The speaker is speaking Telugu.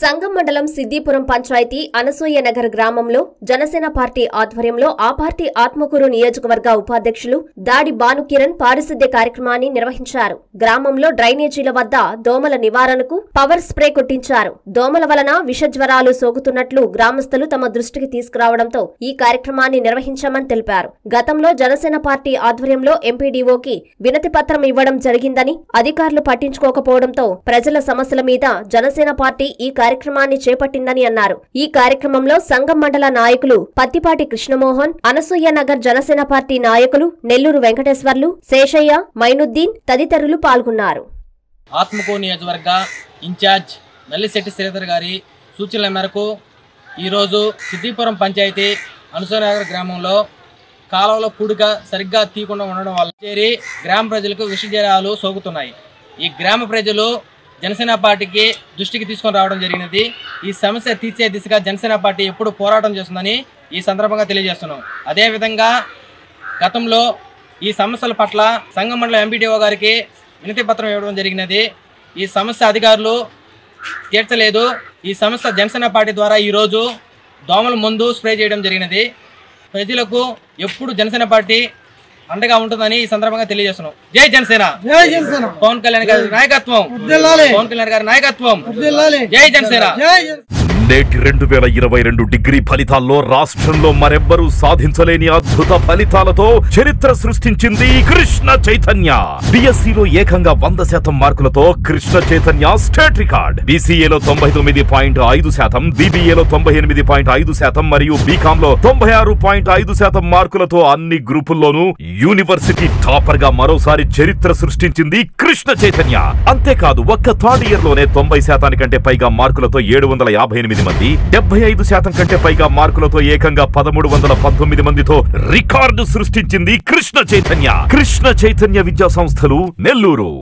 సంగం మండలం సిద్దిపురం పంచాయతీ అనసూయ నగర్ గ్రామంలో జనసేన పార్టీ ఆధ్వర్యంలో ఆ పార్టీ ఆత్మకూరు నియోజకవర్గ ఉపాధ్యక్షులు దాడి భానుకిరణ్ పారిశుద్ధ్య కార్యక్రమాన్ని నిర్వహించారు గ్రామంలో డ్రైనేజీల వద్ద దోమల నివారణకు పవర్ స్ప్రే కొట్టించారు దోమల వలన విషజ్వరాలు సోకుతున్నట్లు గ్రామస్తులు తమ దృష్టికి తీసుకురావడంతో ఈ కార్యక్రమాన్ని నిర్వహించామని తెలిపారు గతంలో జనసేన పార్టీ ఆధ్వర్యంలో ఎంపీడీఓకి వినతి పత్రం ఇవ్వడం జరిగిందని అధికారులు పట్టించుకోకపోవడంతో ప్రజల సమస్యల మీద జనసేన పార్టీ ఈ కార్యక్రమాన్ని చేపట్టిందని అన్నారు ఈ కార్యక్రమంలో సంఘం మండల నాయకులు పత్తిపాటి కృష్ణమోహన్ అనసూయ నగర్ జనసేన పార్టీ నాయకులు నెల్లూరు వెంకటేశ్వర్లు శేషయ్య మైనుద్దీన్ తదితరులు పాల్గొన్నారు ఆత్మకూరు నియోజకవర్గ ఇన్ఛార్జ్ నల్లిశెట్టి శ్రీధర్ గారి సూచనల మేరకు ఈరోజు సిద్దిపురం పంచాయతీ అనుసూనగర్ గ్రామంలో కాలువలో పూడిక సరిగ్గా తీయకుండా ఉండడం వల్ల చేరి గ్రామ ప్రజలకు విషజ్వరాలు సోకుతున్నాయి ఈ గ్రామ ప్రజలు జనసేన పార్టీకి దృష్టికి తీసుకొని రావడం జరిగినది ఈ సమస్య తీర్చే దిశగా జనసేన పార్టీ ఎప్పుడు పోరాటం చేస్తుందని ఈ సందర్భంగా తెలియజేస్తున్నాం అదేవిధంగా గతంలో ఈ సమస్యల పట్ల సంఘం మండల ఎంపీడీఓ గారికి వినతి పత్రం ఇవ్వడం జరిగినది ఈ సమస్య అధికారులు తీర్చలేదు ఈ సమస్య జనసేన పార్టీ ద్వారా ఈరోజు దోమల మందు స్ప్రే చేయడం జరిగినది ప్రజలకు ఎప్పుడు జనసేన పార్టీ అండగా ఉంటుందని ఈ సందర్భంగా తెలియజేస్తున్నాం జై జనసేన జై జనసేన పవన్ కళ్యాణ్ గారి నాయకత్వం వర్ధిల్లాలి. పవన్ కళ్యాణ్ గారి నాయకత్వం వర్ధిల్లాలి. జై జనసేన జై జనసేన నేటి రెండు వేల ఇరవై రెండు డిగ్రీ ఫలితాల్లో రాష్ట్రంలో మరెవ్వరూ సాధించలేని అద్భుత ఫలితాలతో చరిత్ర సృష్టించింది కృష్ణ చైతన్య బిఎస్సిలో ఏకంగా వంద శాతం మార్కులతో కృష్ణ చైతన్య స్టేట్ రికార్డ్ బీసీఏలో తొంభై తొమ్మిది పాయింట్ ఐదు శాతం బీబీఏలో తొంభై ఎనిమిది పాయింట్ ఐదు శాతం మరియు బీకామ్ లో తొంభై ఆరు పాయింట్ ఐదు శాతం మార్కులతో అన్ని గ్రూపుల్లోనూ యూనివర్సిటీ టాపర్ గా మరోసారి చరిత్ర సృష్టించింది కృష్ణ చైతన్య అంతేకాదు ఒక్క థర్డ్ ఇయర్ లోనే తొంభై శాతానికంటే పైగా మార్కులతో ఏడు వందల యాభై ఎనిమిది మంది డెబ్బై ఐదు శాతం కంటే పైగా మార్కులతో ఏకంగా పదమూడు వందల పంతొమ్మిది మందితో రికార్డు సృష్టించింది కృష్ణ చైతన్య కృష్ణ చైతన్య విద్యా సంస్థలు నెల్లూరు